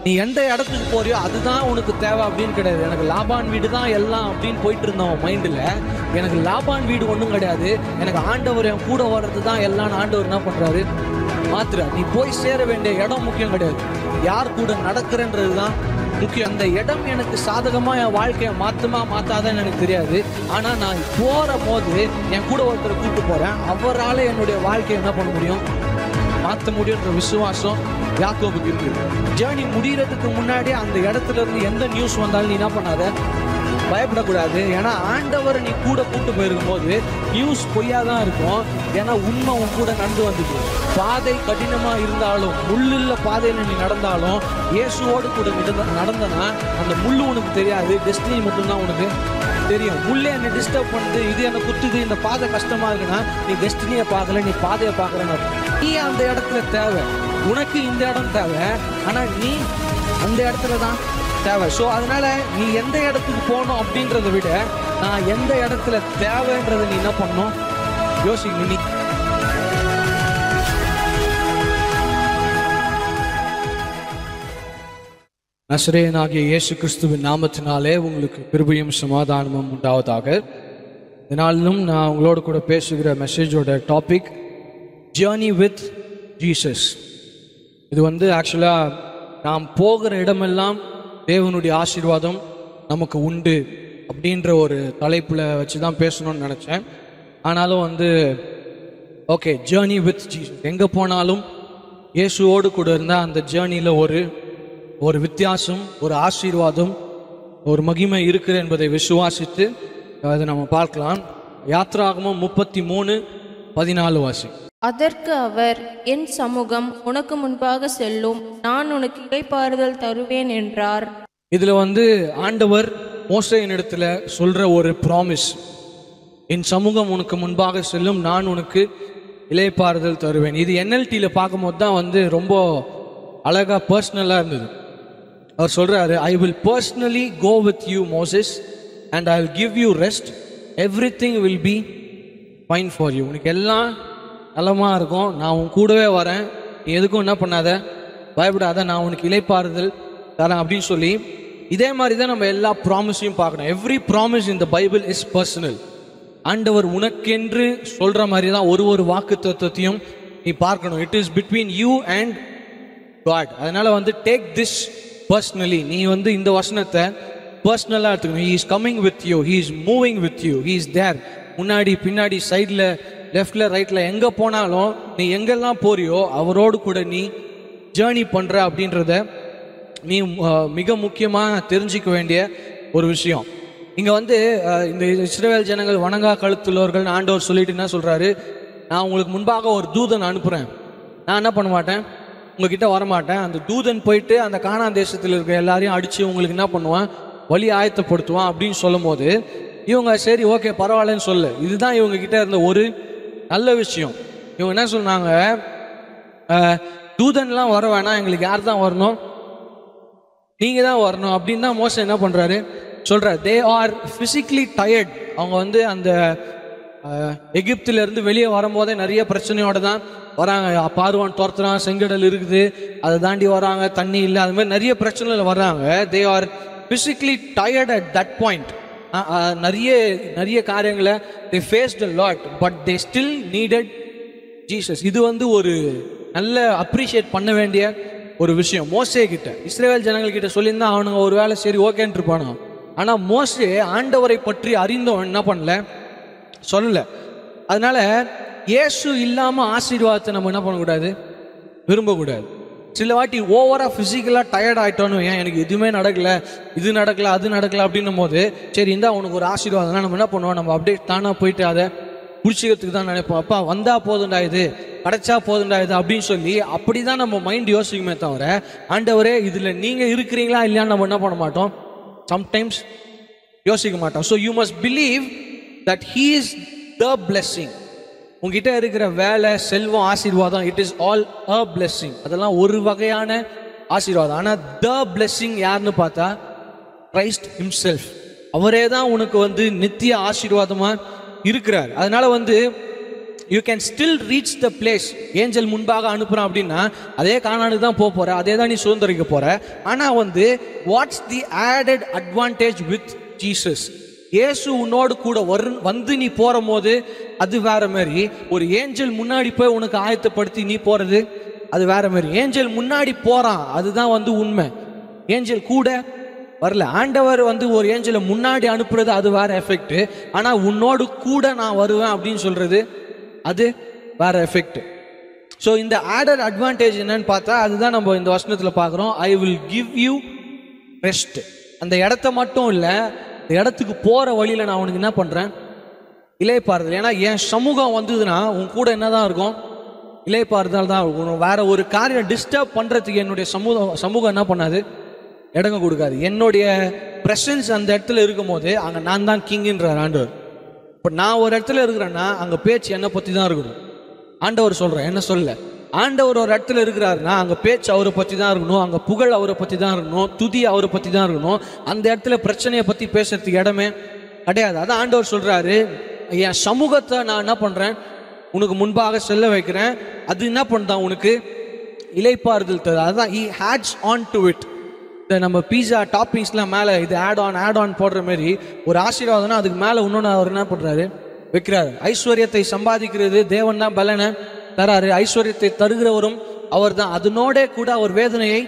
நீ எந்த இடத்துக்கு போறியோ அதுதான் உனக்கு தேவை அப்படின்னு கிடையாது எனக்கு லாபான் வீடு தான் எல்லாம் அப்படின்னு போயிட்டு இருந்தவன் மைண்டில் எனக்கு லாபான் வீடு ஒன்றும் கிடையாது எனக்கு ஆண்டவர் என் கூட வர்றது தான் எல்லாம் ஆண்டவர் என்ன பண்ணுறாரு மாத்துறார் நீ போய் சேர வேண்டிய இடம் முக்கியம் கிடையாது யார் கூட நடக்கிறன்றது தான் முக்கியம் அந்த இடம் எனக்கு சாதகமாக என் வாழ்க்கையை மாற்றுமா மாத்தாதான்னு எனக்கு தெரியாது ஆனால் நான் போகிற போது என் கூட ஒருத்தரை கூப்பிட்டு போகிறேன் அவரால் என்னுடைய வாழ்க்கையை என்ன பண்ண முடியும் மாற்ற முடியுன்ற விசுவாசம் யாக்கோபுக்கு இருக்கு ஜேர்னி முடியறதுக்கு முன்னாடி அந்த இடத்துல இருந்து எந்த நியூஸ் வந்தாலும் நீ என்ன பண்ணாத பயப்படக்கூடாது ஏன்னா ஆண்டவர் நீ கூட கூட்டு போயிருக்கும் போது நியூஸ் பொய்யா தான் இருக்கும் ஏன்னா உண்மை உன் கூட நடந்து வந்துச்சு பாதை கடினமா இருந்தாலும் முள்ளுள்ள பாதையில நீ நடந்தாலும் இயேசுவோடு கூட நடந்த- நடந்தனா அந்த முள்ளு உனக்கு தெரியாது டெஸ்டினி மட்டும்தான் உனக்கு தெரியும் முள்ளே என்னை டிஸ்டர்ப் பண்ணுது இது என்ன குத்துது இந்த பாதை கஷ்டமா இருக்குன்னா நீ டெஸ்டினியை பார்க்கல நீ பாதையை பார்க்கறன்னு நீ அந்த இடத்துல தேவை உனக்கு இந்த இடம் தேவை ஆனா நீ அந்த இடத்துல தான் தேவை ஸோ அதனால நீ எந்த இடத்துக்கு போகணும் அப்படின்றத விட நான் எந்த இடத்துல தேவைன்றதை நீ என்ன பண்ணணும் யோசிக்கணும் நீ நசரேனாகிய இயேசு கிறிஸ்துவின் நாமத்தினாலே உங்களுக்கு கிருபையும் சமாதானமும் உண்டாவதாக இதனாலும் நான் உங்களோட கூட பேசுகிற மெசேஜோட டாபிக் ஜேர்னி வித் ஜீசஸ் இது வந்து ஆக்சுவலாக நாம் போகிற இடமெல்லாம் தேவனுடைய ஆசீர்வாதம் நமக்கு உண்டு அப்படின்ற ஒரு தலைப்பில் வச்சு தான் பேசணும்னு நினச்சேன் ஆனாலும் வந்து ஓகே ஜேர்னி வித் ஜீசஸ் எங்கே போனாலும் இயேசுவோடு கூட இருந்தால் அந்த ஜேர்னியில் ஒரு ஒரு வித்தியாசம் ஒரு ஆசீர்வாதம் ஒரு மகிமை இருக்குது என்பதை விசுவாசித்து அதை நம்ம பார்க்கலாம் யாத்ராகமம் முப்பத்தி மூணு பதினாலு வாசி அதற்கு அவர் என் சமூகம் உனக்கு முன்பாக செல்லும் நான் உனக்கு இடைப்பாறுதல் தருவேன் என்றார் இதுல வந்து ஆண்டவர் மோசையின் இடத்துல சொல்ற ஒரு ப்ராமிஸ் என் சமூகம் உனக்கு முன்பாக செல்லும் நான் உனக்கு இலைப்பாறுதல் தருவேன் இது என்எல்டியில் பார்க்கும்போது தான் வந்து ரொம்ப அழகா பர்சனலாக இருந்தது அவர் சொல்றாரு I will personally go with you Moses and I will give you rest everything will be fine for you உனக்கு எல்லாம் நலமா இருக்கும் நான் உன் கூடவே வரேன் நீ எதுக்கும் என்ன பண்ணாத பயப்படாத நான் உனக்கு இலைப்பாறுதல் தரேன் அப்படின்னு சொல்லி இதே மாதிரி தான் நம்ம எல்லா ப்ராமிஸையும் பார்க்கணும் எவ்ரி ப்ராமிஸ் இந்த பைபிள் இஸ் பர்சனல் ஆண்டவர் உனக்கென்று சொல்ற மாதிரி தான் ஒரு ஒரு வாக்கு தத்துவத்தையும் நீ பார்க்கணும் it is between you and God அதனால வந்து டேக் திஸ் பர்சனலி நீ வந்து இந்த வசனத்தை பர்சனலாக எடுத்துக்கணும் he is coming with you he is moving with you he is there முன்னாடி பின்னாடி சைடில் லெஃப்டில் ரைட்டில் எங்கே போனாலும் நீ எங்கெல்லாம் போறியோ அவரோடு கூட நீ ஜேர்னி பண்ணுற அப்படின்றத நீ அஹ், மிக முக்கியமாக தெரிஞ்சிக்க வேண்டிய ஒரு விஷயம் இங்கே வந்து அஹ், இந்த இஸ்ரேல் ஜனங்கள் வணங்கா கழுத்துள்ளவர்கள் ஆண்டவர் சொல்லிட்டு என்ன சொல்கிறாரு நான் உங்களுக்கு முன்பாக ஒரு தூதன் அனுப்புகிறேன் நான் என்ன பண்ண மாட்டேன் உங்ககிட்ட வரமாட்டேன் அந்த தூதன் போயிட்டு அந்த கானான் தேசத்தில் இருக்க எல்லாரையும் அடித்து உங்களுக்கு என்ன பண்ணுவான் வழி ஆயத்தப்படுத்துவான் அப்படின்னு சொல்லும் போது இவங்க சரி ஓகே பரவாயில்லன்னு சொல்லு இதுதான் இவங்க கிட்ட இருந்த ஒரு நல்ல விஷயம் இவங்க என்ன சொன்னாங்க அஹ், தூதன்லாம் வர வேணாம் எங்களுக்கு யார் தான் வரணும் நீங்க தான் வரணும் அப்படின்னு தான் மோசம் என்ன பண்றாரு சொல்றாரு தே ஆர் பிசிக்கலி டயர்ட் அவங்க வந்து அந்த அஹ், எகிப்துல இருந்து வெளியே வரும்போதே நிறைய பிரச்சனையோட தான் வராங்க பார்வான் துரத்துறான் செங்கடல் இருக்குது அதை தாண்டி வராங்க தண்ணி இல்லை அது மாதிரி நிறைய பிரச்சனைகள் வர்றாங்க they are physically tired at that point நிறைய நிறைய காரியங்களை they faced a lot but they still needed Jesus இது வந்து ஒரு நல்ல அப்ரிஷியேட் பண்ண வேண்டிய ஒரு விஷயம் மோசே கிட்ட இஸ்ரேல் ஜனங்கள் கிட்ட சொல்லியிருந்தா அவனுங்க ஒரு வேளை சரி ஓகேன்ட்டு இருப்பானோ ஆனால் மோசே ஆண்டவரை பற்றி அறிந்தவன் என்ன பண்ணல சொல்லல அதனால இயேசு இல்லாமல் ஆசீர்வாதத்தை நம்ம என்ன பண்ணக்கூடாது விரும்பக்கூடாது சில வாட்டி ஓவரா ஃபிசிக்கலாக டயர்ட் ஆயிட்டோன்னு ஏன் எனக்கு எதுவுமே நடக்கல இது நடக்கல அது நடக்கல அப்படின்னும் போது சரி இந்தா உனக்கு ஒரு ஆசீர்வாதம்னா நம்ம என்ன பண்ணுவோம் நம்ம அப்படியே தானா போயிட்டு அதை பிடிச்சிக்கிறதுக்கு தான் நினைப்போம் அப்பா வந்தா போதுண்டா இது கிடைச்சா போதுண்டா இது அப்படின்னு சொல்லி அப்படிதான் நம்ம மைண்ட் யோசிக்குமே தவிர ஆண்டவரே இதுல நீங்க இருக்கிறீங்களா இல்லையான்னு நம்ம என்ன பண்ண மாட்டோம் சம்டைம்ஸ் யோசிக்க மாட்டோம் so you must believe that he is the blessing உங்ககிட்ட இருக்கிற வேலை செல்வம் ஆசீர்வாதம் it is all a blessing அதெல்லாம் ஒரு வகையான ஆசீர்வாதம் ஆனால் த blessing யாருன்னு பார்த்தா கிரைஸ்ட் himself அவரே தான் உனக்கு வந்து நித்திய ஆசீர்வாதமா இருக்கிறார் அதனால வந்து you can still reach the place angel முன்பாக அனுப்புறான் அப்படின்னா அதே காணானுக்கு தான் போக போற அதே தான் நீ சுதந்திரிக்க போற ஆனா வந்து what's the added advantage with Jesus இயேசு உன்னோடு கூட வரு வந்து நீ போற போது அது வேற மாதிரி ஒரு ஏஞ்சல் முன்னாடி போய் உனக்கு ஆயத்தப்படுத்தி நீ போறது அது வேற மாதிரி ஏஞ்சல் முன்னாடி போறான் அதுதான் வந்து உண்மை ஏஞ்சல் கூட வரல ஆண்டவர் வந்து ஒரு ஏஞ்சலை முன்னாடி அனுப்புறது அது வேற எஃபெக்ட் ஆனா உன்னோடு கூட நான் வருவேன் அப்படின்னு சொல்றது அது வேற எஃபெக்ட் ஸோ இந்த ஆடர் அட்வான்டேஜ் என்னன்னு பார்த்தா அதுதான் நம்ம இந்த வசனத்தில் பார்க்குறோம் I will give you rest அந்த இடத்த மட்டும் இல்லை இந்த இடத்துக்கு போகிற வழியில் நான் உனக்கு என்ன பண்ணுறேன் இலைப்பாறுதல் ஏன்னா என் சமூகம் வந்ததுன்னா உன் கூட என்னதான் இருக்கும் இலைப்பாறுதல் தான் இருக்கும் வேற ஒரு காரியம் டிஸ்டர்ப் பண்ணுறதுக்கு என்னுடைய சமூகம் சமூகம் என்ன பண்ணாது இடங்க கொடுக்காது என்னுடைய ப்ரெசன்ஸ் அந்த இடத்துல இருக்கும் போது அங்கே நான் தான் கிங்குன்றார் ஆண்டவர் இப்போ நான் ஒரு இடத்துல இருக்கிறேன்னா அங்கே பேச்சு என்னை பற்றி தான் இருக்கணும் ஆண்டவர் சொல்கிறேன் என்ன சொல்ல ஆண்டவர் ஒரு இடத்துல இருக்கிறாருன்னா அங்கே பேச்சு அவரை பற்றி தான் இருக்கணும் அங்கே புகழ் அவரை பற்றி தான் இருக்கணும் துதி அவரை பற்றி தான் இருக்கணும் அந்த இடத்துல பிரச்சனையை பற்றி பேசுறதுக்கு இடமே கிடையாது அதான் ஆண்டவர் சொல்கிறாரு என் சமூகத்தை நான் என்ன பண்ணுறேன் உனக்கு முன்பாக செல்ல வைக்கிறேன் அது என்ன பண்ணுதான் உனக்கு இலைப்பாறுதல் தருது அதுதான் he adds on to it இந்த நம்ம பீஸா டாப்பிங்ஸ்லாம் மேலே இது ஆட் ஆன் ஆட் ஆன் போடுற மாதிரி ஒரு ஆசீர்வாதம்னா அதுக்கு மேலே இன்னொன்று அவர் என்ன பண்ணுறாரு வைக்கிறாரு ஐஸ்வர்யத்தை சம்பாதிக்கிறது தேவன் தான் பலனை தராரு ஐஸ்வர்யத்தை தருகிறவரும் அவர் தான் அதனோட கூட அவர் வேதனையை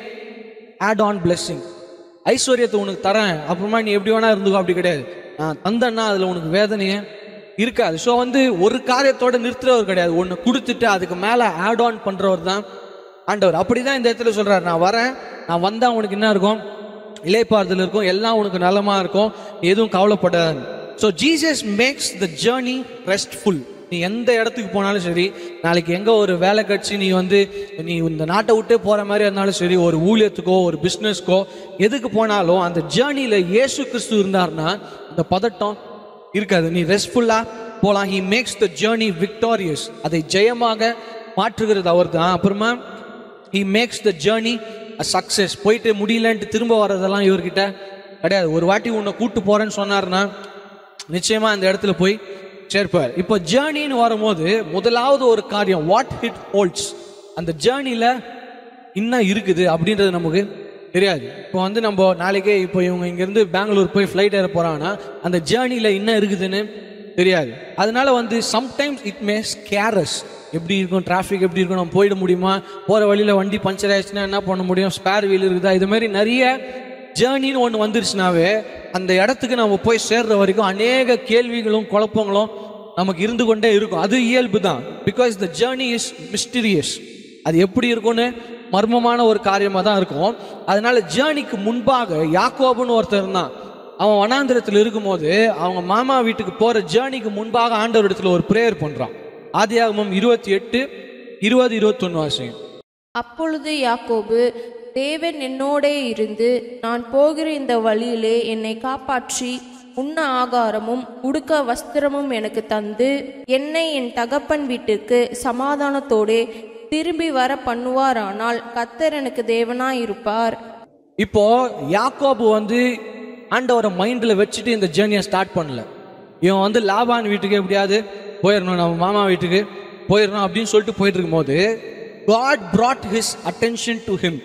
ஆட் ஆன் blessing ஐஸ்வர்யத்தை உனக்கு தரேன் அப்புறமா நீ எப்படி வேணா இருந்துக்கோ அப்படி கிடையாது நான் தந்தேன்னா அதில் உனக்கு வேதனையே இருக்காது ஸோ வந்து ஒரு காரியத்தோட நிறுத்துறவர் கிடையாது ஒன்று கொடுத்துட்டு அதுக்கு மேலே ஆட் ஆன் பண்ணுறவர் தான் ஆண்டவர் அப்படிதான் இந்த இடத்துல சொல்றாரு நான் வரேன் நான் வந்தா உனக்கு என்ன இருக்கும் இலைப்பாறுதல் இருக்கும் எல்லாம் உனக்கு நலமா இருக்கும் நீ எதுவும் கவலைப்படாது so Jesus makes the journey restful நீ எந்த இடத்துக்கு போனாலும் சரி நாளைக்கு எங்க ஒரு வேலை கட்சி நீ வந்து நீ இந்த நாட்டை விட்டே போற மாதிரி இருந்தாலும் சரி ஒரு ஊழியத்துக்கோ ஒரு பிஸ்னஸ்க்கோ எதுக்கு போனாலும் அந்த ஜேர்னியில இயேசு கிறிஸ்து இருந்தார்னா அந்த பதட்டம் இருக்காது நீ ரெஸ்ட்ஃபுல்லா போலாம் he makes the journey victorious அதை ஜெயமாக மாற்றுகிறது அவர் தான் அப்புறமா he makes the journey a success போயிட்டு முடியலன்ட்டு திரும்ப வர்றதெல்லாம் இவர்கிட்ட கிடையாது ஒரு வாட்டி உன்னை கூட்டு போறேன்னு சொன்னார்னா நிச்சயமா அந்த இடத்துல போய் சேர்ப்பார் இப்போ ஜேர்னின்னு வரும்போது முதலாவது ஒரு காரியம் வாட் ஹிட் ஹோல்ட்ஸ் அந்த ஜேர்னியில் இன்னும் இருக்குது அப்படின்றது நமக்கு தெரியாது இப்போ வந்து நம்ம நாளைக்கே இப்போ இவங்க இங்கேருந்து பெங்களூர் போய் ஃப்ளைட் ஏற போகிறாங்கன்னா அந்த ஜேர்னியில் என்ன இருக்குதுன்னு தெரியாது அதனால வந்து சம்டைம்ஸ் இட் மே ஸ்கேரஸ் எப்படி இருக்கும் டிராஃபிக் எப்படி இருக்கும் நம்ம போயிட முடியுமா போகிற வழியில் வண்டி பஞ்சர் ஆயிடுச்சுன்னா என்ன பண்ண முடியும் ஸ்பேர் வீல் இருக்குதா இது மாதிரி நிறைய ஜேர்னின்னு ஒன்று வந்துருச்சுனாவே அந்த இடத்துக்கு நம்ம போய் சேர்ற வரைக்கும் அநேக கேள்விகளும் குழப்பங்களும் நமக்கு இருந்து கொண்டே இருக்கும் அது இயல்பு தான் because the journey is mysterious அது எப்படி இருக்கும்னு மர்மமான ஒரு காரியமாக தான் இருக்கும் அதனால ஜேர்னிக்கு முன்பாக யாக்கோபுன்னு ஒருத்தர் இருந்தான் அவன் வனாந்திரத்தில் இருக்கும்போது அவங்க மாமா வீட்டுக்கு போகிற ஜேர்னிக்கு முன்பாக ஆண்டவரிடத்துல ஒரு ப்ரேயர் பண்ணுறான் ஆதியாகமம் இருபத்தி எட்டு இருபது இருபத்தொன்று வாசிங்க அப்பொழுது யாக்கோபு தேவன் என்னோடே இருந்து நான் போகிற இந்த வழியிலே என்னை காப்பாற்றி உண்ண ஆகாரமும் உடுக்க வஸ்திரமும் எனக்கு தந்து என்னை என் தகப்பன் வீட்டுக்கு சமாதானத்தோடே திரும்பி வர பண்ணுவாரானால் கத்தர் எனக்கு தேவனாயிருப்பார் இப்போ யாக்கோபு வந்து ஆண்டவரை மைண்டில் வச்சுட்டு இந்த ஜேர்னியை ஸ்டார்ட் பண்ணல இவன் வந்து லாபான் வீட்டுக்கு எப்படியாவது போயிடணும் நம்ம மாமா வீட்டுக்கு போயிடணும் அப்படின்னு சொல்லிட்டு போயிட்டு இருக்கும்போது God brought his attention to him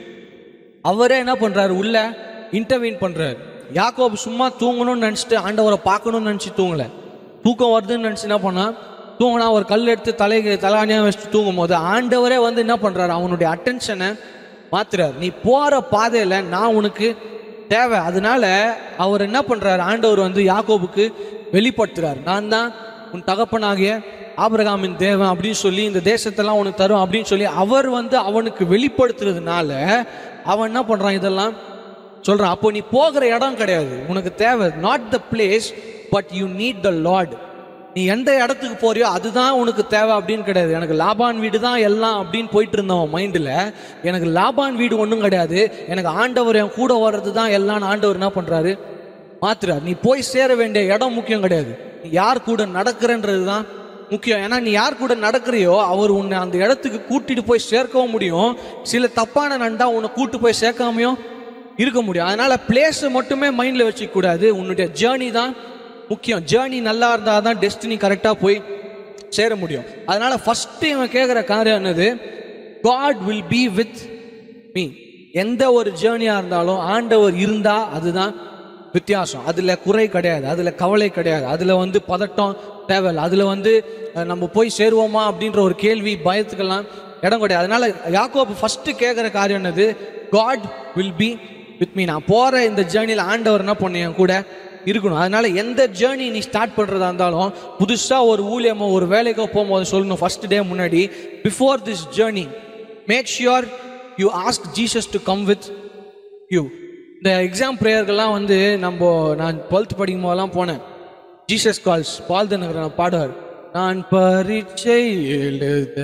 அவரே என்ன பண்றாரு உள்ள இன்டர்வீன் பண்றாரு யாக்கோபு சும்மா தூங்கணும்னு நினச்சிட்டு ஆண்டவரை பார்க்கணும்னு நினச்சி தூங்கல தூக்கம் வருதுன்னு நினச்சி என்ன பண்ணா தூங்கினா ஒரு கல் எடுத்து தலைக்கு தலானியாக வச்சுட்டு தூங்கும் போது ஆண்டவரே வந்து என்ன பண்றாரு அவனுடைய அட்டென்ஷனை மாத்துறாரு நீ போற பாதையில நான் உனக்கு தேவை அதனால அவர் என்ன பண்றாரு ஆண்டவர் வந்து யாக்கோபுக்கு வெளிப்படுத்துறாரு நான் தான் உன் தகப்பனாகிய ஆபிரகாமின் தேவன் அப்படின்னு சொல்லி இந்த தேசத்தெல்லாம் உனக்கு தரும் அப்படின்னு சொல்லி அவர் வந்து அவனுக்கு வெளிப்படுத்துறதுனால அவன் என்ன பண்றான் இதெல்லாம் சொல்றான் அப்போ நீ போகிற இடம் கிடையாது உனக்கு தேவை not the place but you need the Lord நீ எந்த இடத்துக்கு போறியோ அதுதான் உனக்கு தேவை அப்படின்னு கிடையாது எனக்கு லாபான் வீடு தான் எல்லாம் அப்படின்னு போயிட்டு இருந்தவன் மைண்டில் எனக்கு லாபான் வீடு ஒன்றும் கிடையாது எனக்கு ஆண்டவர் என் கூட வர்றது தான் எல்லாம் ஆண்டவர் என்ன பண்றாரு மாத்துறாரு நீ போய் சேர வேண்டிய இடம் முக்கியம் கிடையாது நீ யார் கூட நடக்கிறன்றது தான் முக்கியம் ஏன்னா நீ யார் கூட நடக்கிறியோ அவர் உன்னை அந்த இடத்துக்கு கூட்டிட்டு போய் சேர்க்கவும் முடியும் சில தப்பான நண்டா உன்னை கூட்டு போய் சேர்க்காமையும் இருக்க முடியும் அதனால பிளேஸை மட்டுமே மைண்டில் வச்சுக்க கூடாது உன்னுடைய ஜேர்னி தான் முக்கியம் ஜேர்னி நல்லா இருந்தால் தான் டெஸ்டினி கரெக்டாக போய் சேர முடியும் அதனால ஃபர்ஸ்ட் இவன் கேட்குற காரியம் என்னது God will be with me எந்த ஒரு ஜேர்னியாக இருந்தாலும் ஆண்டவர் இருந்தா அதுதான் வித்தியாசம் அதில் குறை கிடையாது அதில் கவலை கிடையாது அதில் வந்து பதட்டம் தேவையில்லை அதில் வந்து அஹ், நம்ம போய் சேருவோமா அப்படின்ற ஒரு கேள்வி பயத்துக்கெல்லாம் இடம் கிடையாது அதனால யாக்கோபு ஃபர்ஸ்ட் கேட்குற காரியம் என்னது God will be with me நான் போகிற இந்த ஜேர்னியில் ஆண்டவர் என்ன பண்ண என் கூட இருக்கணும் அதனால எந்த ஜேர்னி நீ ஸ்டார்ட் பண்ணுறதா இருந்தாலும் புதுசாக ஒரு ஊழியமோ ஒரு வேலைக்கோ போகும்போது சொல்லணும் ஃபர்ஸ்ட் டே முன்னாடி before this journey make sure you ask Jesus to come with you இந்த எக்ஸாம் ப்ரேயர்கள்லாம் வந்து நம்ம நான் டுவெல்த் படிக்கும் போதெல்லாம் போனேன் ஜீசஸ் கால்ஸ் பால் தனகர் பாடுவார் நான் பரீட்சை எழுத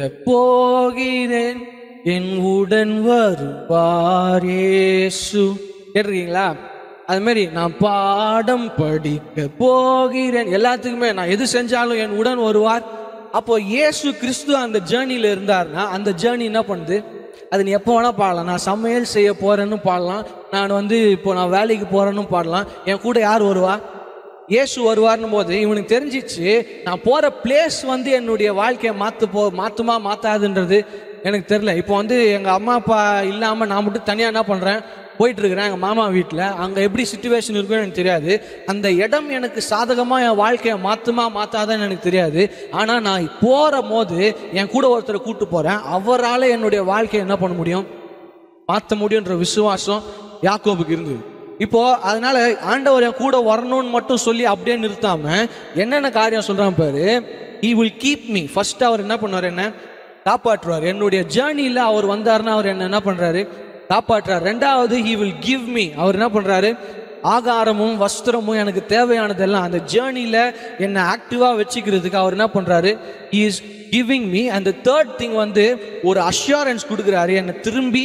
போகிறேன் என் உடன் வருவார் இயேசு கேட்டிருக்கீங்களா அது மாதிரி நான் பாடம் படிக்க போகிறேன் எல்லாத்துக்குமே நான் எது செஞ்சாலும் என் உடன் வருவார் அப்போ இயேசு கிறிஸ்து அந்த ஜேர்னியில் இருந்தார்னா அந்த ஜேர்னி என்ன பண்ணுது அது நீ எப்போ வேணால் பாடலாம் நான் சமையல் செய்ய போகிறேன்னு பாடலாம் நான் வந்து இப்போ நான் வேலைக்கு போகிறேன்னு பாடலாம் என் கூட யார் வருவா இயேசு வருவார்னும் போது இவனுக்கு தெரிஞ்சிச்சு நான் போகிற பிளேஸ் வந்து என்னுடைய வாழ்க்கையை மாற்று போ மாற்றுமா மாற்றாதுன்றது எனக்கு தெரில இப்போ வந்து எங்கள் அம்மா அப்பா இல்லாமல் நான் மட்டும் தனியாக என்ன பண்ணுறேன் போயிட்டு இருக்கிறேன் எங்கள் மாமா வீட்டில் அங்கே எப்படி சுச்சுவேஷன் இருக்குன்னு எனக்கு தெரியாது அந்த இடம் எனக்கு சாதகமாக என் வாழ்க்கையை மாற்றுமா மாற்றாதான்னு எனக்கு தெரியாது ஆனால் நான் போகிற போது என் கூட ஒருத்தரை கூட்டு போகிறேன் அவரால் என்னுடைய வாழ்க்கையை என்ன பண்ண முடியும் மாற்ற முடியுன்ற விசுவாசம் யாக்கோபுக்கு இருந்தது இப்போ அதனால ஆண்டவர் என் கூட வரணும்னு மட்டும் சொல்லி அப்படியே நிறுத்தாம என்னென்ன காரியம் சொல்றான் பாரு he will keep me first அவர் என்ன பண்ணுவார் என்ன காப்பாற்றுவார் என்னுடைய ஜேர்னியில் அவர் வந்தாருன்னா அவர் என்ன என்ன பண்றாரு காப்பாற்றுறார் ரெண்டாவது he will give me அவர் என்ன பண்றாரு ஆகாரமும் வஸ்திரமும் எனக்கு தேவையானதெல்லாம் அந்த ஜேர்னியில் என்னை ஆக்டிவாக வச்சுக்கிறதுக்கு அவர் என்ன பண்ணுறாரு இஸ் கிவிங் மீ அந்த தேர்ட் திங் வந்து ஒரு அஷ்யூரன்ஸ் கொடுக்குறாரு என்னை திரும்பி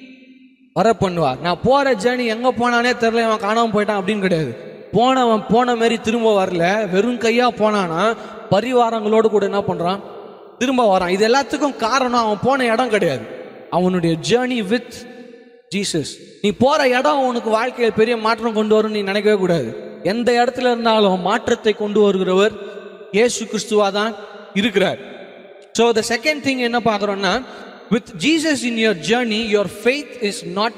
வர பண்ணுவார் நான் போகிற ஜேர்னி எங்கே போனானே தெரில அவன் காணாமல் போயிட்டான் அப்படின்னு கிடையாது போனவன் போன மாதிரி திரும்ப வரல வெறும் கையாக போனானா பரிவாரங்களோடு கூட என்ன பண்ணுறான் திரும்ப வரான் இது எல்லாத்துக்கும் காரணம் அவன் போன இடம் கிடையாது அவனுடைய ஜேர்னி வித் ஜீசஸ் நீ போற இடம் உனக்கு வாழ்க்கையில் பெரிய மாற்றம் கொண்டு வரும்னு நீ நினைக்கவே கூடாது எந்த இடத்துல இருந்தாலும் மாற்றத்தை கொண்டு வருகிறவர் இயேசு கிறிஸ்துவா தான் இருக்கிறார் ஸோ த செகண்ட் திங் என்ன பார்க்குறோம்னா with Jesus in your journey your faith is not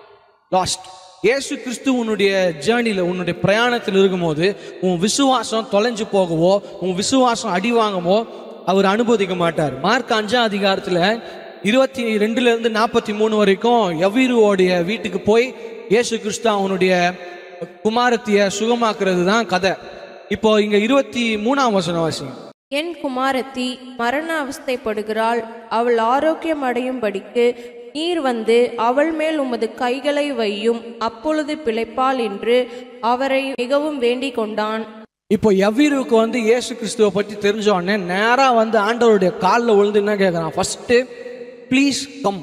lost இயேசு கிறிஸ்து உன்னுடைய ஜேர்னியில் உன்னுடைய பிரயாணத்தில் இருக்கும்போது உன் விசுவாசம் தொலைஞ்சு போகவோ உன் விசுவாசம் அடி வாங்கவோ அவர் அனுமதிக்க மாட்டார் மார்க் அஞ்சாம் அதிகாரத்தில் இருபத்தி ரெண்டுல இருந்து நாற்பத்தி மூணு வரைக்கும் எவ்வீருவோடைய வீட்டுக்கு போய் இயேசு கிறிஸ்து அவனுடைய குமாரத்திய சுகமாக்குறது தான் கதை இப்போ இங்க இருபத்தி மூணாம் வசனம் வாசிங்க என் குமாரத்தி மரண அவஸ்தைப்படுகிறாள் அவள் ஆரோக்கியம் அடையும்படிக்கு நீர் வந்து அவள் மேல் உமது கைகளை வையும் அப்பொழுது பிழைப்பாள் என்று அவரை மிகவும் வேண்டிக் கொண்டான் இப்போ எவ்வீருக்கு வந்து இயேசு கிறிஸ்துவை பற்றி தெரிஞ்ச உடனே நேராக வந்து ஆண்டவருடைய காலில் விழுந்து என்ன கேட்குறான் ஃபஸ்ட்டு ப்ளீஸ் கம்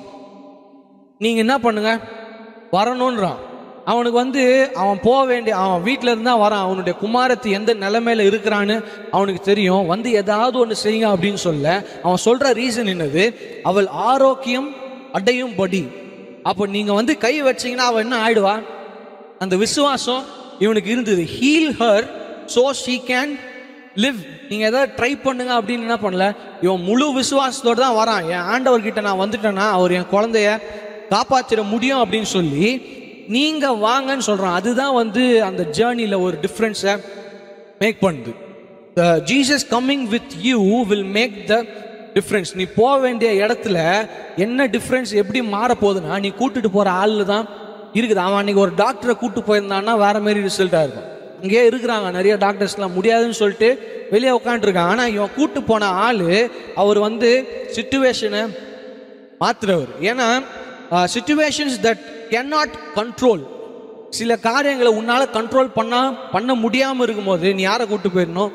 நீங்கள் என்ன பண்ணுங்க வரணுன்றான் அவனுக்கு வந்து அவன் போக வேண்டிய அவன் வீட்டில் இருந்தா வரான் அவனுடைய குமாரத்து எந்த நிலைமையில இருக்கிறான்னு அவனுக்கு தெரியும் வந்து ஏதாவது ஒன்று செய்யுங்க அப்படின்னு சொல்ல அவன் சொல்ற ரீசன் என்னது அவள் ஆரோக்கியம் அடையும் படி அப்போ நீங்கள் வந்து கை வச்சீங்கன்னா அவள் என்ன ஆயிடுவா அந்த விசுவாசம் இவனுக்கு இருந்தது heal her so she can live நீங்கள் ஏதாவது ட்ரை பண்ணுங்க அப்படின்னு என்ன பண்ணல இவன் முழு விசுவாசத்தோடு தான் வரான் என் ஆண்டவர்கிட்ட நான் வந்துட்டேன்னா அவர் என் குழந்தைய காப்பாற்றிட முடியும் அப்படின்னு சொல்லி நீங்கள் வாங்கன்னு சொல்கிறான் அதுதான் வந்து அந்த ஜேர்னியில் ஒரு டிஃப்ரென்ஸை மேக் பண்ணுது the Jesus coming with you will make the difference நீ போக வேண்டிய இடத்துல என்ன டிஃப்ரென்ஸ் எப்படி மாற போகுதுன்னா நீ கூட்டிட்டு போகிற ஆளில் தான் இருக்குது அவன் அன்னைக்கு ஒரு டாக்டரை கூட்டு போயிருந்தான்னா வேற மாதிரி ரிசல்ட்டாக இருக்கும் அங்கேயே இருக்கிறாங்க நிறைய டாக்டர்ஸ்லாம் முடியாதுன்னு சொல்லிட்டு வெளியே உட்காந்துருக்காங்க ஆனால் இவன் கூட்டு போன ஆள் அவர் வந்து சுச்சுவேஷனை மாத்துறவர் ஏன்னா சுச்சுவேஷன்ஸ் தட் cannot கண்ட்ரோல் சில காரியங்களை உன்னால் கண்ட்ரோல் பண்ணா பண்ண முடியாமல் இருக்கும்போது நீ யாரை கூட்டு போயிடணும்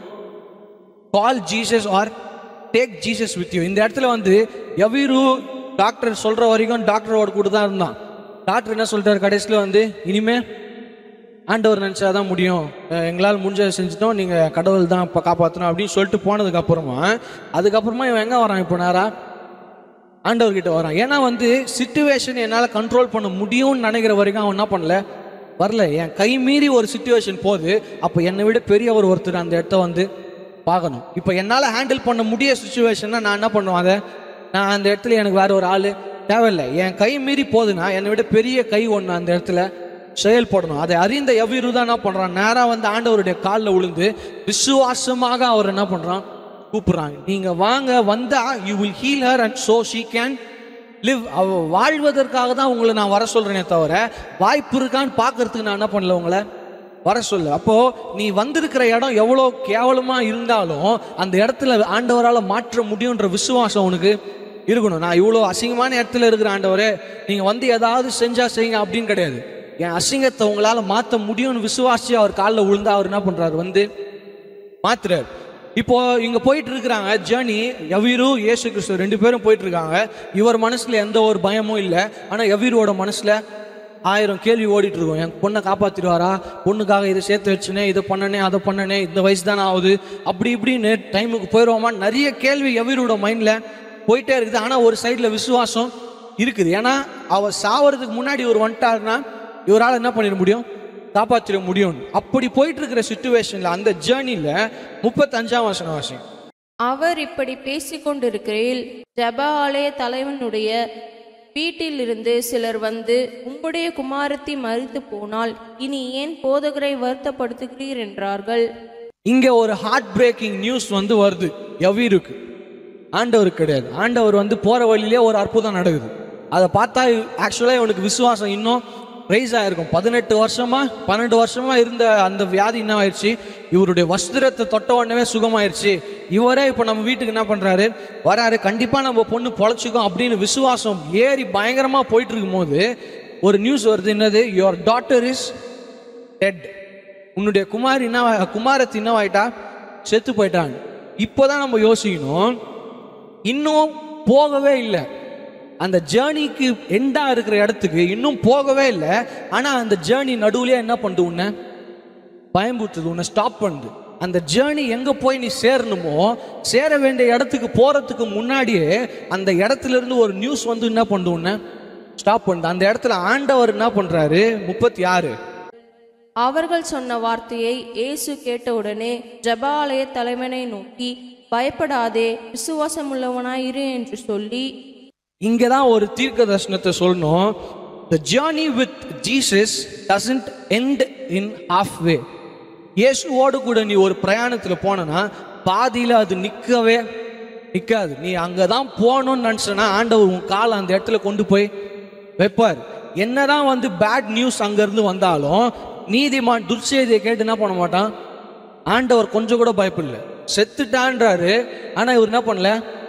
call Jesus or take Jesus with you இந்த இடத்துல வந்து எவ்வீரு டாக்டர் சொல்கிற வரைக்கும் டாக்டரோட கூட தான் இருந்தான் டாக்டர் என்ன சொல்லிட்டாரு கடைசியில் வந்து இனிமே ஆண்டவர் நினச்சா தான் முடியும் அஹ் எங்களால் முடிஞ்சதை செஞ்சுட்டோம் நீங்கள் கடவுள் தான் இப்போ காப்பாற்றணும் அப்படின்னு சொல்லிட்டு போனதுக்கு அப்புறமா அதுக்கப்புறமா இவன் எங்கே வரான் இப்போ நேரா ஆண்டவர்கிட்ட வரான் ஏன்னா வந்து சுச்சுவேஷன் என்னால் கண்ட்ரோல் பண்ண முடியும்னு நினைக்கிற வரைக்கும் அவன் என்ன பண்ணல வரல என் கை மீறி ஒரு சுச்சுவேஷன் போகுது அப்போ என்னை விட பெரியவர் ஒருத்தர் அந்த இடத்த வந்து பார்க்கணும் இப்போ என்னால் ஹேண்டில் பண்ண முடிய சுச்சுவேஷன்னா நான் என்ன பண்ணுவேன் அதை நான் அந்த இடத்துல எனக்கு வேற ஒரு ஆள் தேவையில்லை என் கை மீறி போகுதுன்னா என்னை விட பெரிய கை ஒன்று அந்த இடத்துல செயல்படணும் அதை அறிந்த எவ்விரு தான் என்ன பண்ணுறான் நேராக வந்து ஆண்டவருடைய காலில் விழுந்து விசுவாசமாக அவர் என்ன பண்ணுறான் கூப்பிடுறாங்க நீங்கள் வாங்க வந்தா you will heal her and so she can live அவ வாழ்வதற்காக தான் உங்களை நான் வர சொல்கிறேனே தவிர வாய்ப்பு இருக்கான்னு பார்க்கறதுக்கு நான் என்ன பண்ணல உங்களை வர சொல்லு அப்போ நீ வந்திருக்கிற இடம் எவ்வளோ கேவலமா இருந்தாலும் அந்த இடத்துல ஆண்டவரால் மாற்ற முடியுன்ற விசுவாசம் உனக்கு இருக்கணும் நான் இவ்வளோ அசிங்கமான இடத்துல இருக்கிற ஆண்டவரே நீங்கள் வந்து ஏதாவது செஞ்சா செய்யுங்க அப்படின்னு கிடையாது என் அசிங்கத்தை உங்களால் மாற்ற முடியும்னு விசுவாசி அவர் காலில் விழுந்தா அவர் என்ன பண்ணுறாரு வந்து மாத்துறாரு இப்போ இங்க போயிட்டு இருக்கிறாங்க ஜேர்னி எவீரு இயேசு கிறிஸ்து ரெண்டு பேரும் போயிட்டு இருக்காங்க இவர் மனசுல எந்த ஒரு பயமும் இல்லை ஆனா எவீரோட மனசுல ஆயிரம் கேள்வி ஓடிட்டு இருக்கும் என் பொண்ணை காப்பாத்திடுவாரா பொண்ணுக்காக இதை சேர்த்து வச்சுனே இதை பண்ணனே அதை பண்ணனே இந்த வயசு தானே ஆகுது அப்படி இப்படின்னு டைமுக்கு போயிடுவோமா நிறைய கேள்வி எவீரோட மைண்ட்ல போயிட்டே இருக்குது ஆனா ஒரு சைடுல விசுவாசம் இருக்குது ஏன்னா அவர் சாவறதுக்கு முன்னாடி இவர் வந்துட்டாருன்னா இவரால் என்ன பண்ணிட முடியும் காப்பாற்றிட முடியும் அப்படி போயிட்டு இருக்கிற சுச்சுவேஷன்ல அந்த ஜேர்னில முப்பத்தஞ்சாம் வசனம் வாசி அவர் இப்படி பேசிக்கொண்டிருக்கையில் ஜெப ஆலய தலைவனுடைய வீட்டிலிருந்து சிலர் வந்து உம்முடைய குமாரத்தி மறித்து போனால் இனி ஏன் போதகரை வருத்தப்படுத்துகிறீர் என்றார்கள் இங்க ஒரு ஹார்ட் பிரேக்கிங் நியூஸ் வந்து வருது எவ்வீருக்கு ஆண்டவர் கிடையாது ஆண்டவர் வந்து போற வழியிலே ஒரு அற்புதம் நடக்குது அதை பார்த்தா ஆக்சுவலாக இவனுக்கு விசுவாசம் இன்னும் ரைஸ் ஆயிருக்கும் பதினெட்டு வருஷமா பன்னெண்டு வருஷமா இருந்த அந்த வியாதி என்ன ஆயிடுச்சு இவருடைய வஸ்திரத்தை தொட்ட உடனே சுகமாயிருச்சு இவரே இப்போ நம்ம வீட்டுக்கு என்ன பண்றாரு வராரு கண்டிப்பா நம்ம பொண்ணு பொழைச்சிக்கும் அப்படின்னு விசுவாசம் ஏறி பயங்கரமா போயிட்டு இருக்கும்போது ஒரு நியூஸ் வருது என்னது யுவர் டாட்டர் இஸ் டெட் உன்னுடைய குமாரி என்ன குமாரத்தி என்னவாயிட்டா செத்து போயிட்டான் இப்போதான் நம்ம யோசிக்கணும் இன்னும் போகவே இல்லை அந்த ஜேர்னிக்கு எண்டா இருக்கிற இடத்துக்கு இன்னும் போகவே இல்லை ஆனா அந்த ஜேர்னி நடுவுலயே என்ன பண்ணுது உன்னை பயம்புத்துது உன்னை ஸ்டாப் பண்ணுது அந்த ஜேர்னி எங்க போய் நீ சேரணுமோ சேர வேண்டிய இடத்துக்கு போறதுக்கு முன்னாடியே அந்த இடத்துல இருந்து ஒரு நியூஸ் வந்து என்ன பண்ணுது உன்னை ஸ்டாப் பண்ணுது அந்த இடத்துல ஆண்டவர் என்ன பண்றாரு முப்பத்தி ஆறு அவர்கள் சொன்ன வார்த்தையை இயேசு கேட்டவுடனே ஜெப ஆலய தலைவனை நோக்கி பயப்படாதே விசுவாசமுள்ளவனாய் இரு என்று சொல்லி இங்கே தான் ஒரு தீர்க்க தரிசனத்தை சொல்லணும் the journey with Jesus doesn't end in half way இயேசுவோடு கூட நீ ஒரு பிரயாணத்தில் போனனா பாதியில் அது நிற்கவே நிற்காது நீ அங்கே தான் போகணும்னு நினச்சனா ஆண்டவர் உன் காலை அந்த இடத்துல கொண்டு போய் வைப்பார் என்னதான் வந்து பேட் நியூஸ் அங்கேருந்து வந்தாலும் நீதிமான் துர்ச்செய்தியை கேட்டு என்ன பண்ண மாட்டான் ஆண்டவர் கொஞ்சம் கூட பயப்படல செத்துட்டான்றாரு ஆனால் இவர் என்ன பண்ணல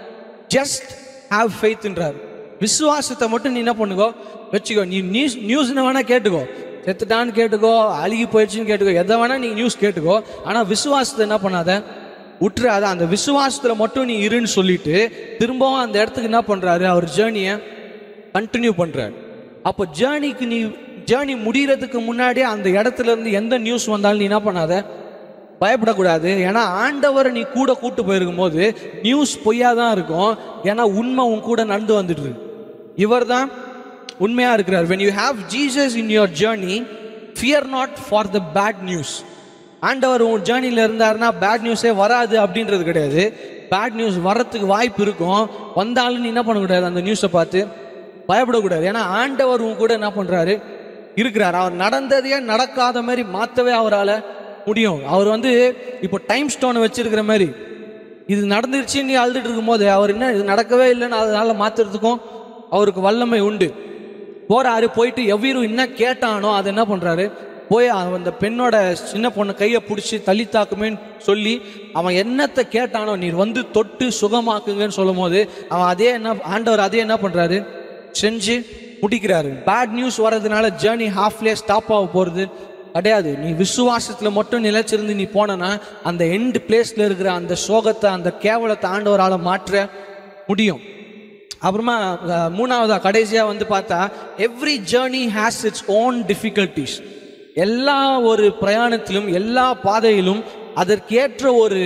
ஜஸ்ட் ஹாவ் ஃபெய்த்ன்றார் விசுவாசத்தை மட்டும் நீ என்ன பண்ணுக்கோ வச்சுக்கோ நீ நியூஸ் நியூஸ்னு வேணா கேட்டுக்கோ செத்துட்டான்னு கேட்டுக்கோ அழுகி போயிடுச்சுன்னு கேட்டுக்கோ எதை வேணா நீ நியூஸ் கேட்டுக்கோ ஆனால் விசுவாசத்தை என்ன பண்ணாத விட்டுறாத அந்த விசுவாசத்தில் மட்டும் நீ இருன்னு சொல்லிட்டு திரும்பவும் அந்த இடத்துக்கு என்ன பண்ணுறாரு அவர் ஜேர்னியை கண்டினியூ பண்ணுறாரு அப்போ ஜேர்னிக்கு நீ ஜேர்னி முடியறதுக்கு முன்னாடியே அந்த இடத்துல இருந்து எந்த நியூஸ் வந்தாலும் நீ என்ன பண்ணாத பயப்படக்கூடாது ஏன்னா ஆண்டவரை நீ கூட கூட்டு போயிருக்கும் போது நியூஸ் பொய்யா தான் இருக்கும் ஏன்னா உண்மை உன் கூட நடந்து வந்துட்டு இருக்கு இவர் தான் உண்மையா இருக்கிறார் when you have jesus in your journey fear not for the bad news ஆண்டவர் உன் ஜேர்னியில் இருந்தாருன்னா பேட் நியூஸே வராது அப்படின்றது கிடையாது பேட் நியூஸ் வர்றதுக்கு வாய்ப்பு இருக்கும் வந்தாலும் நீ என்ன பண்ணக்கூடாது அந்த நியூஸை பார்த்து பயப்படக்கூடாது ஏன்னா ஆண்டவர் உன் கூட என்ன பண்றாரு இருக்கிறார் அவர் நடந்ததையே நடக்காத மாதிரி மாற்றவே அவரால் முடியும் அவர் வந்து இப்போ டைம் ஸ்டோனை வச்சிருக்கிற மாதிரி இது நடந்துருச்சுன்னு நீ அழுதுட்டு இருக்கும்போது அவர் என்ன இது நடக்கவே இல்லைன்னு அதனால மாத்துறதுக்கும் அவருக்கு வல்லமை உண்டு போறாரு போயிட்டு எவ்வீரு என்ன கேட்டானோ அதை என்ன பண்றாரு போய் அவன் அந்த பெண்ணோட சின்ன பொண்ணு கையை பிடிச்சி தள்ளி தாக்குமேன்னு சொல்லி அவன் என்னத்தை கேட்டானோ நீர் வந்து தொட்டு சுகமாக்குங்கன்னு சொல்லும் போது அவன் அதே என்ன ஆண்டவர் அதே என்ன பண்றாரு செஞ்சு முடிக்கிறாரு பேட் நியூஸ் வர்றதுனால ஜேர்னி ஹாஃப்லே ஸ்டாப் ஆக போகிறது கிடையாது நீ விசுவாசத்தில் மட்டும் நிலைச்சிருந்து நீ போனனா அந்த எண்ட் பிளேஸில் இருக்கிற அந்த சோகத்தை அந்த கேவலத்தை ஆண்டவரால் மாற்ற முடியும் அப்புறமா அஹ், மூணாவதா கடைசியாக வந்து பார்த்தா every journey has its own difficulties எல்லா ஒரு பிரயாணத்திலும் எல்லா பாதையிலும் அதற்கேற்ற ஒரு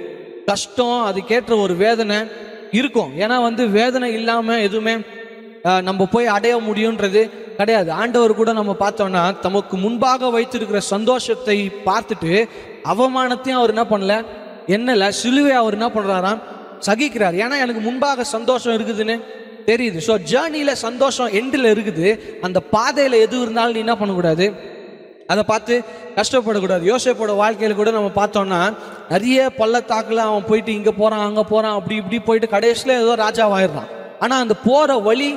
கஷ்டம் அதுக்கேற்ற ஒரு வேதனை இருக்கும் ஏன்னா வந்து வேதனை இல்லாமல் எதுவுமே அஹ், நம்ம போய் அடைய முடியுன்றது கிடையாது ஆண்டவர் கூட நம்ம பார்த்தோம்னா தமக்கு முன்பாக வைத்திருக்கிற சந்தோஷத்தை பார்த்துட்டு அவமானத்தையும் அவர் என்ன பண்ணல என்னல சிலுவை அவர் என்ன பண்றாராம் சகிக்கிறார் ஏன்னா எனக்கு முன்பாக சந்தோஷம் இருக்குதுன்னு தெரியுது ஸோ ஜேர்னியில் சந்தோஷம் எண்டில் இருக்குது அந்த பாதையில் எது இருந்தாலும் நீ என்ன பண்ணக்கூடாது அதை பார்த்து கஷ்டப்படக்கூடாது யோசேப்போட வாழ்க்கையில் கூட நம்ம பார்த்தோம்னா நிறைய பள்ளத்தாக்கில் அவன் போயிட்டு இங்கே போகிறான் அங்கே போகிறான் அப்படி இப்படி போயிட்டு கடைசியில் ஏதோ ராஜாவாயிடுறான் ஆனால் அந்த போகிற வழி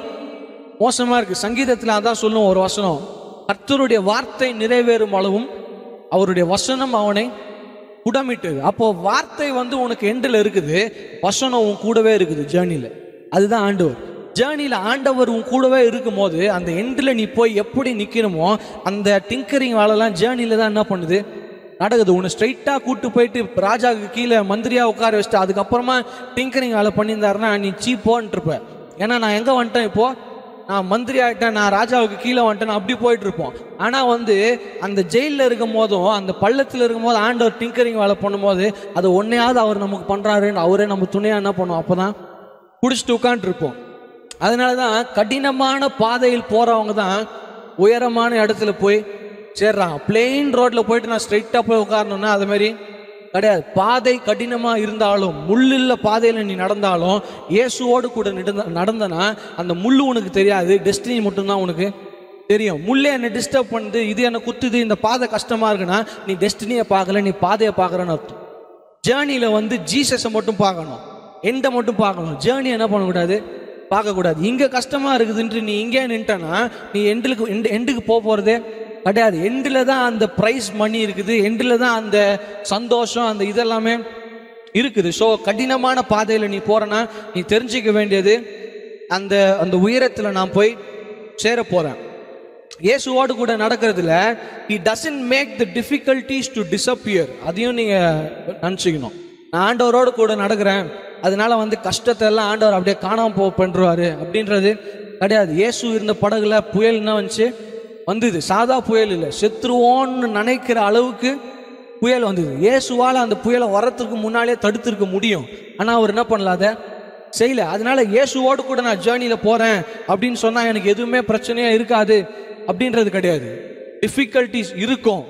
மோசமாக இருக்குது சங்கீதத்தில் அதான் சொல்லும் ஒரு வசனம் கர்த்தருடைய வார்த்தை நிறைவேறும் அளவும் அவருடைய வசனம் அவனை குடமிட்டது அப்போ வார்த்தை வந்து உனக்கு எண்டில் இருக்குது வசனம் உன் கூடவே இருக்குது ஜேர்னியில் அதுதான் ஆண்டவர் ஜேர்னியில் ஆண்டவர் உன் கூடவே இருக்கும்போது அந்த எண்டில் நீ போய் எப்படி நிற்கணுமோ அந்த டிங்கரிங் வேலைலாம் ஜேர்னியில் தான் என்ன பண்ணுது நடக்குது உன்னை ஸ்ட்ரைட்டாக கூட்டு போயிட்டு ராஜாவுக்கு கீழே மந்திரியாக உட்கார வச்சுட்டு அதுக்கப்புறமா டிங்கரிங் வேலை பண்ணியிருந்தாருன்னா நீ சீப்போன்ட்டு இருப்ப ஏன்னா நான் எங்கே வந்துட்டேன் இப்போது நான் மந்திரி ஆகிட்டேன் நான் ராஜாவுக்கு கீழே வந்துட்டேன் அப்படி போயிட்டு இருப்போம் ஆனால் வந்து அந்த ஜெயிலில் இருக்கும் போதும் அந்த பள்ளத்தில் இருக்கும் போது ஆண்டவர் டிங்கரிங் வேலை பண்ணும்போது அது ஒன்றையாவது அவர் நமக்கு பண்ணுறாருன்னு அவரே நம்ம துணையாக என்ன பண்ணுவோம் அப்போ தான் குடிச்சிட்டு உட்காந்துருப்போம் அதனால தான் கடினமான பாதையில் போகிறவங்க தான் உயரமான இடத்துல போய் சேர்றாங்க பிளெயின் ரோட்டில் போயிட்டு நான் ஸ்ட்ரைட்டாக போய் உட்காரணுன்னா அது மாதிரி கிடையாது பாதை கடினமாக இருந்தாலும் முள்ளில்ல பாதையில் நீ நடந்தாலும் இயேசுவோடு கூட நடந்த நடந்தனா அந்த முள் உனக்கு தெரியாது டெஸ்டினி மட்டும்தான் உனக்கு தெரியும் முள்ளே என்னை டிஸ்டர்ப் பண்ணுது இது என்னை குத்துது இந்த பாதை கஷ்டமாக இருக்குன்னா நீ டெஸ்டினியை பார்க்கல நீ பாதையை பார்க்குறன்னு அர்த்தம் ஜேர்னியில் வந்து ஜீசஸை மட்டும் பார்க்கணும் எண்டை மட்டும் பார்க்கணும் ஜேர்னி என்ன பண்ணக்கூடாது பார்க்கக்கூடாது இங்கே கஷ்டமாக இருக்குதுன்ட்டு நீ இங்கே நின்ட்டனா நீ எண்டுக்கு எண்டு எண்டுக்கு போக போகிறதே கிடையாது எண்டில் தான் அந்த ப்ரைஸ் மணி இருக்குது எண்டில் தான் அந்த சந்தோஷம் அந்த இதெல்லாமே இருக்குது ஸோ கடினமான பாதையில் நீ போகிறனா நீ தெரிஞ்சிக்க வேண்டியது அந்த அந்த உயரத்தில் நான் போய் சேர போகிறேன் இயேசுவோடு கூட நடக்கிறதுல he doesn't make the difficulties to disappear அதையும் நீங்கள் நினச்சிக்கணும் நான் ஆண்டவரோடு கூட நடக்கிறேன் அதனால வந்து கஷ்டத்தை எல்லாம் ஆண்டவர் அப்படியே காணாம போ பண்ணுறாரு அப்படின்றது கிடையாது இயேசு இருந்த படகுல புயல் என்ன வந்துச்சு வந்தது சாதா புயல் இல்லை செத்துருவோன்னு நினைக்கிற அளவுக்கு புயல் வந்தது இயேசுவால் அந்த புயலை வரத்துக்கு முன்னாலே தடுத்திருக்க முடியும் ஆனால் அவர் என்ன பண்ணல அதை செய்யல அதனால இயேசுவோடு கூட நான் ஜேர்னியில் போகிறேன் அப்படின்னு சொன்னால் எனக்கு எதுவுமே பிரச்சனையாக இருக்காது அப்படின்றது கிடையாது டிஃபிகல்ட்டிஸ் இருக்கும்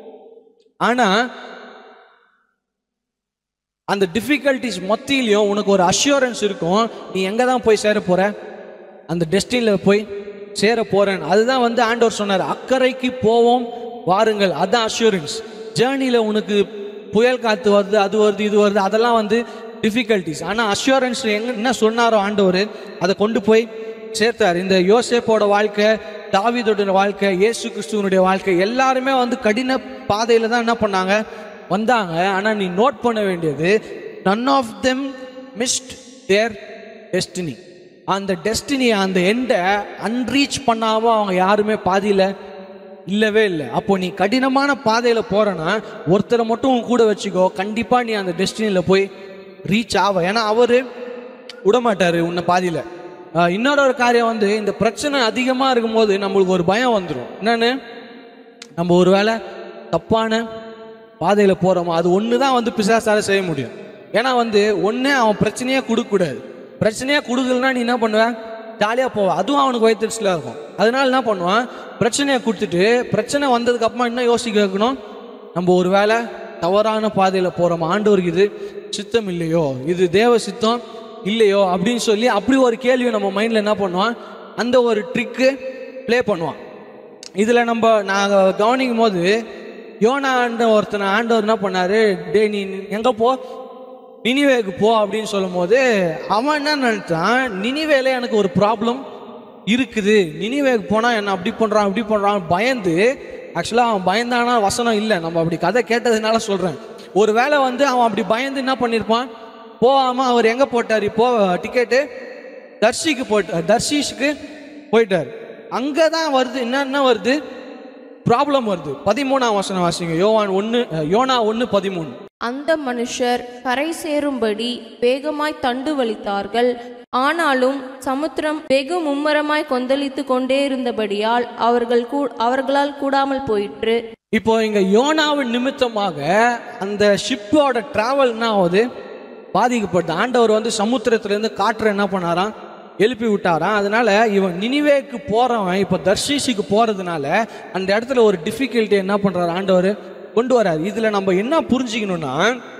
ஆனால் அந்த டிஃபிகல்ட்டிஸ் மத்தியிலையும் உனக்கு ஒரு அஷூரன்ஸ் இருக்கும் நீ எங்கே தான் போய் சேர போகிற அந்த டெஸ்டினில் போய் சேர போகிறேன் அதுதான் வந்து ஆண்டவர் சொன்னார் அக்கறைக்கு போவோம் வாருங்கள் அதான் அஷூரன்ஸ் ஜேர்னியில் உனக்கு புயல் காற்று வருது அது வருது இது வருது அதெல்லாம் வந்து டிஃபிகல்ட்டிஸ் ஆனால் அஷூரன்ஸ் எங்க என்ன சொன்னாரோ ஆண்டவர் அதை கொண்டு போய் சேர்த்தார் இந்த யோசேப்போட வாழ்க்கை தாவீதோட வாழ்க்கை இயேசு கிறிஸ்துவனுடைய வாழ்க்கை எல்லாருமே வந்து கடின பாதையில் தான் என்ன பண்ணாங்க வந்தாங்க ஆனால் நீ நோட் பண்ண வேண்டியது none of them missed their destiny அந்த டெஸ்டினி அந்த எண்டை அன்ரீச் பண்ணாமல் அவங்க யாருமே பாதியில் இல்லவே இல்லை அப்போ நீ கடினமான பாதையில் போகிறனா ஒருத்தரை மட்டும் உன் கூட வச்சுக்கோ கண்டிப்பாக நீ அந்த டெஸ்டினியில் போய் ரீச் ஆவ ஏன்னா அவர் விடமாட்டார் உன்னை பாதியில் ஆஹ் இன்னொரு ஒரு காரியம் வந்து இந்த பிரச்சனை அதிகமாக இருக்கும்போது நம்மளுக்கு ஒரு பயம் வந்துடும் என்னன்னு நம்ம ஒரு வேளை தப்பான பாதையில் போகிறோமோ அது ஒன்று தான் வந்து பிசாசால செய்ய முடியும் ஏன்னா வந்து ஒன்றே அவன் பிரச்சனையே கொடுக்கக்கூடாது பிரச்சனையே கொடுக்கலன்னா நீ என்ன பண்ணுவ ஜாலியாக போவ அதுவும் அவனுக்கு வயிற்றுல இருக்கும் அதனால என்ன பண்ணுவான் பிரச்சனையை கொடுத்துட்டு பிரச்சனை வந்ததுக்கு அப்புறமா என்ன யோசிக்க வைக்கணும் நம்ம ஒரு வேளை தவறான பாதையில் போகிறோம் ஆண்டவருக்கு இது சித்தம் இல்லையோ இது தேவ சித்தம் இல்லையோ அப்படின்னு சொல்லி அப்படி ஒரு கேள்வி நம்ம மைண்டில் என்ன பண்ணுவான் அந்த ஒரு ட்ரிக்கு ப்ளே பண்ணுவான் இதில் நம்ம நாங்கள் கவனிக்கும் போது யோனா ஆண்ட ஒருத்தனை ஆண்டவர் என்ன பண்ணாரு டே நீ எங்கே போ நினிவேக்கு போ அப்படின்னு சொல்லும்போது அவன் என்ன நினைச்சான் நினிவேல எனக்கு ஒரு ப்ராப்ளம் இருக்குது நினிவேக்கு போனால் என்ன அப்படி பண்ணுறான் அப்படி பண்ணுறான் பயந்து ஆக்சுவலாக அவன் பயந்தானா வசனம் இல்லை நம்ம அப்படி கதை கேட்டதுனால சொல்கிறேன் ஒரு வேளை வந்து அவன் அப்படி பயந்து என்ன பண்ணியிருப்பான் போகாமல் அவர் எங்கே போட்டார் இப்போ டிக்கெட்டு தர்ஷிக்கு போட்டு தர்ஷிஷ்க்கு போயிட்டார் அங்கே தான் வருது என்னென்ன வருது ப்ராப்ளம் வருது பதிமூணாம் வசனம் வாசிங்க யோவான் ஒன்று யோனா ஒன்று பதிமூணு அந்த மனுஷர் கரை சேரும்படி வேகமாய் தண்டு வலித்தார்கள் ஆனாலும் சமுத்திரம் வெகு மும்மரமாய் கொந்தளித்து கொண்டே இருந்தபடியால் அவர்கள் கூ அவர்களால் கூடாமல் போயிற்று இப்போ இங்க யோனாவின் நிமித்தமாக அந்த ஷிப்போட டிராவல் என்ன ஆகுது பாதிக்கப்பட்டு ஆண்டவர் வந்து சமுத்திரத்திலேருந்து காற்றை என்ன பண்ணாராம் எழுப்பி விட்டாராம் அதனால இவன் நினிவேக்கு போறவன் இப்போ தர்ஷீஷுக்கு போறதுனால அந்த இடத்துல ஒரு டிஃபிகல்ட்டி என்ன பண்றாரு ஆண்டவர் கொண்டு வராரு இதுல நம்ம என்ன புரிஞ்சுக்கணும்னா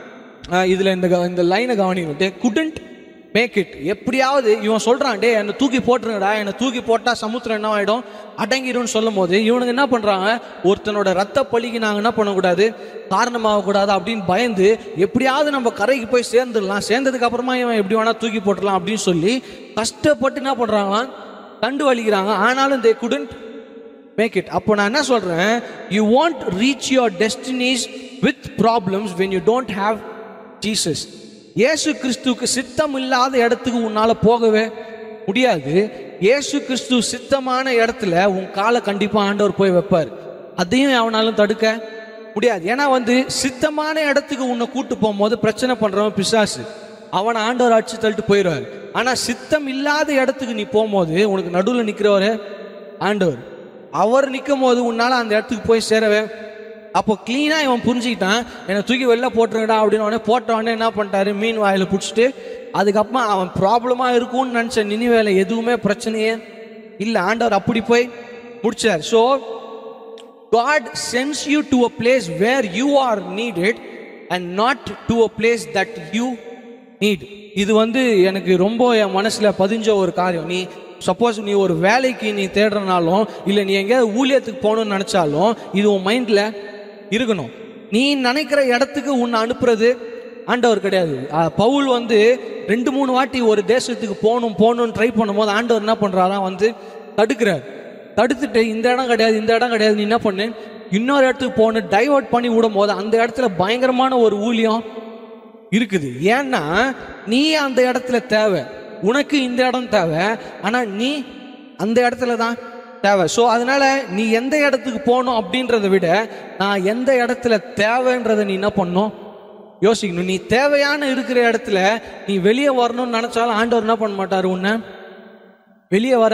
ஆஹ் இதுல இந்த க- இந்த லைனை கவனிக்கணும் டே குடண்ட் மேக் இட் எப்படியாவது இவன் சொல்றான் டே என்னை தூக்கி போட்டுருங்கடா என்னை தூக்கி போட்டா சமுத்திரம் என்ன ஆயிடும் அடங்கிடும்னு சொல்லும் போது இவனுங்க என்ன பண்றாங்க ஒருத்தனோட ரத்த பழிக்கு நாங்க என்ன பண்ணக்கூடாது காரணமாகக்கூடாது அப்படின்னு பயந்து எப்படியாவது நம்ம கரைக்கு போய் சேர்ந்துடலாம் சேர்ந்ததுக்கு அப்புறமா இவன் எப்படி வேணா தூக்கி போட்டுடலாம் அப்படின்னு சொல்லி கஷ்டப்பட்டு என்ன பண்றாங்களாம் கண்டு வலிக்கிறாங்க ஆனாலும் தே குடண்ட் மேக் இட் அப்போ நான் என்ன சொல்றேன் you want reach your destinies with problems when you don't have Jesus இயேசு கிறிஸ்துவுக்கு சித்தம் இல்லாத இடத்துக்கு உன்னால போகவே முடியாது இயேசு கிறிஸ்து சித்தமான இடத்துல உன் காலை கண்டிப்பா ஆண்டவர் போய் வைப்பார் அதையும் அவனாலும் தடுக்க முடியாது ஏன்னா வந்து சித்தமான இடத்துக்கு உன்னை கூட்டு போகும்போது பிரச்சனை பண்றவன் பிசாசு அவனை ஆண்டவர் அடிச்சு தள்ளிட்டு போயிடுவார் ஆனா சித்தம் இல்லாத இடத்துக்கு நீ போகும்போது உனக்கு நடுவில் நிக்கிறவரு ஆண்டவர் அவர் நிற்கும் போது உன்னால அந்த இடத்துக்கு போய் சேரவே அப்போ க்ளீனாக இவன் புரிஞ்சுக்கிட்டான் என்னை தூக்கி வெளில போட்டுருங்கடா அப்படின்னு உடனே போட்ட உடனே என்ன பண்ணிட்டாரு மீன் வாயில பிடிச்சிட்டு அதுக்கப்புறமா அவன் ப்ராப்ளமாக இருக்கும்னு நினச்ச நினைவேல எதுவுமே பிரச்சனையே இல்லை ஆண்டவர் அப்படி போய் முடிச்சார் so God sends you to a place where you are needed and not to a place that you need. இது வந்து எனக்கு ரொம்ப என் மனசுல பதிஞ்ச ஒரு காரியம் நீ சப்போஸ் நீ ஒரு வேலைக்கு நீ தேடுறனாலும் இல்லை நீ எங்கேயாவது ஊழியத்துக்கு போகணும்னு நினைச்சாலும் இது உன் மைண்ட்ல இருக்கணும் நீ நினைக்கிற இடத்துக்கு உன்னை அனுப்புறது ஆண்டவர் கிடையாது அஹ் பவுல் வந்து ரெண்டு மூணு வாட்டி ஒரு தேசத்துக்கு போகணும் போகணும்னு ட்ரை பண்ணும்போது ஆண்டவர் என்ன பண்றாராம் வந்து தடுக்கிறார் தடுத்துட்டு இந்த இடம் கிடையாது இந்த இடம் கிடையாது நீ என்ன பண்ணு இன்னொரு இடத்துக்கு போகணும் டைவர்ட் பண்ணி விடும் போது அந்த இடத்துல பயங்கரமான ஒரு ஊழியம் இருக்குது ஏன்னா நீ அந்த இடத்துல தேவை உனக்கு இந்த இடம் தேவை ஆனா நீ அந்த இடத்துல தான் தேவை ஸோ அதனால நீ எந்த இடத்துக்கு போகணும் அப்படின்றத விட நான் எந்த இடத்துல தேவைன்றதை நீ என்ன பண்ணணும் யோசிக்கணும் நீ தேவையான இருக்கிற இடத்துல நீ வெளியே வரணும்னு நினைச்சாலும் ஆண்டவர் என்ன பண்ண மாட்டார் உன்னை வெளியே வர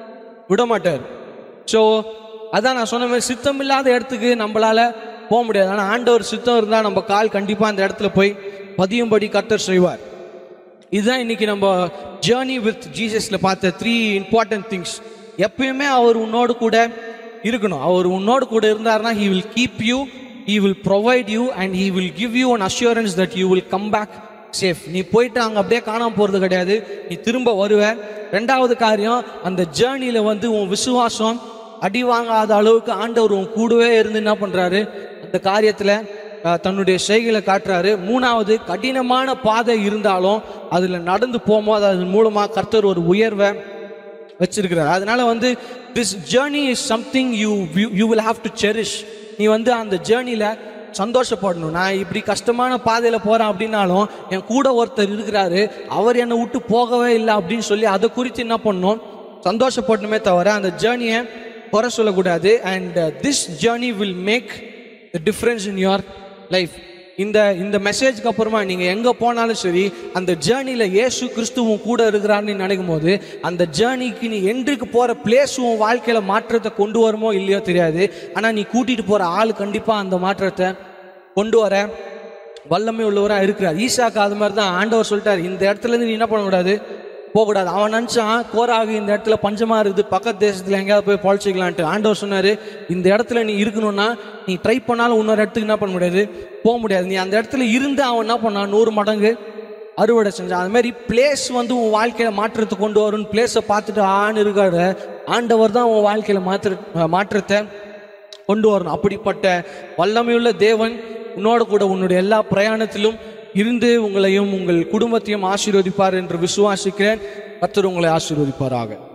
விட மாட்டார் ஸோ அதான் நான் சொன்ன மாதிரி சித்தம் இல்லாத இடத்துக்கு நம்மளால போக முடியாது ஆனால் ஆண்டவர் சித்தம் இருந்தால் நம்ம கால் கண்டிப்பாக அந்த இடத்துல போய் பதியும்படி கர்த்தர் செய்வார் இதுதான் இன்னைக்கு நம்ம ஜேர்னி வித் ஜீசஸில் பார்த்த த்ரீ இம்பார்ட்டன்ட் திங்ஸ் எப்பயுமே அவர் உன்னோடு கூட இருக்கணும் அவர் உன்னோடு கூட இருந்தாருன்னா he will keep you he will provide you and he will give you an assurance that you will come back safe நீ போயிட்டு அங்கே அப்படியே காணாம போகிறது கிடையாது நீ திரும்ப வருவ ரெண்டாவது காரியம் அந்த ஜேர்னியில் வந்து உன் விசுவாசம் அடி வாங்காத அளவுக்கு ஆண்டவர் உன் கூடவே இருந்து என்ன பண்ணுறாரு அந்த காரியத்தில் அஹ், தன்னுடைய செய்களை காட்டுறாரு மூணாவது கடினமான பாதை இருந்தாலும் அதில் நடந்து போகும்போது அதன் மூலமாக கர்த்தர் ஒரு உயர்வை வச்சிருக்கிறார் அதனால வந்து this journey is something you you will have to cherish நீ வந்து அந்த ஜேர்னியில் சந்தோஷப்படணும் நான் இப்படி கஷ்டமான பாதையில் போகிறேன் அப்படின்னாலும் என் கூட ஒருத்தர் இருக்கிறாரு அவர் என்னை விட்டு போகவே இல்லை அப்படின்னு சொல்லி அதை குறித்து என்ன பண்ணணும் சந்தோஷப்படணுமே தவிர அந்த ஜேர்னியை குறை சொல்லக்கூடாது and this journey will make the difference in your life இந்த இந்த மெசேஜ்க்கு அப்புறமா நீங்கள் எங்கே போனாலும் சரி அந்த ஜேர்னியில் இயேசு கிறிஸ்துவும் கூட இருக்கிறான்னு நினைக்கும் போது அந்த ஜேர்னிக்கு நீ என்றுக்கு போகிற பிளேஸ் உன் வாழ்க்கையில் மாற்றத்தை கொண்டு வருமோ இல்லையோ தெரியாது ஆனால் நீ கூட்டிகிட்டு போகிற ஆள் கண்டிப்பாக அந்த மாற்றத்தை கொண்டு வர வல்லமை உள்ளவராக இருக்கிறார் ஈசாக்கு அது மாதிரி தான் ஆண்டவர் சொல்லிட்டார் இந்த இடத்துல இருந்து நீ என்ன பண்ணக்கூடாது போகக்கூடாது அவன் நினச்சான் கோராகு இந்த இடத்துல பஞ்சமாக இருக்குது பக்கத்து தேசத்தில் எங்கேயாவது போய் பொழைச்சிக்கலான்ட்டு ஆண்டவர் சொன்னார் இந்த இடத்துல நீ இருக்கணும்னா நீ ட்ரை பண்ணாலும் இன்னொரு இடத்துக்கு என்ன பண்ண முடியாது போக முடியாது நீ அந்த இடத்துல இருந்து அவன் என்ன பண்ணான் நூறு மடங்கு அறுவடை செஞ்சான் அது மாதிரி பிளேஸ் வந்து உன் வாழ்க்கையில் மாற்றத்தை கொண்டு வரும்னு பிளேஸை பார்த்துட்டு ஆண் இருக்காரு ஆண்டவர் தான் உன் வாழ்க்கையில் மாற்ற மாற்றத்தை கொண்டு வரணும் அப்படிப்பட்ட வல்லமையுள்ள தேவன் உன்னோட கூட உன்னுடைய எல்லா பிரயாணத்திலும் இருந்து உங்களையும் உங்கள் குடும்பத்தையும் ஆசீர்வதிப்பார் என்று விசுவாசிக்கிறேன் கர்த்தர் உங்களை ஆசீர்வதிப்பாராக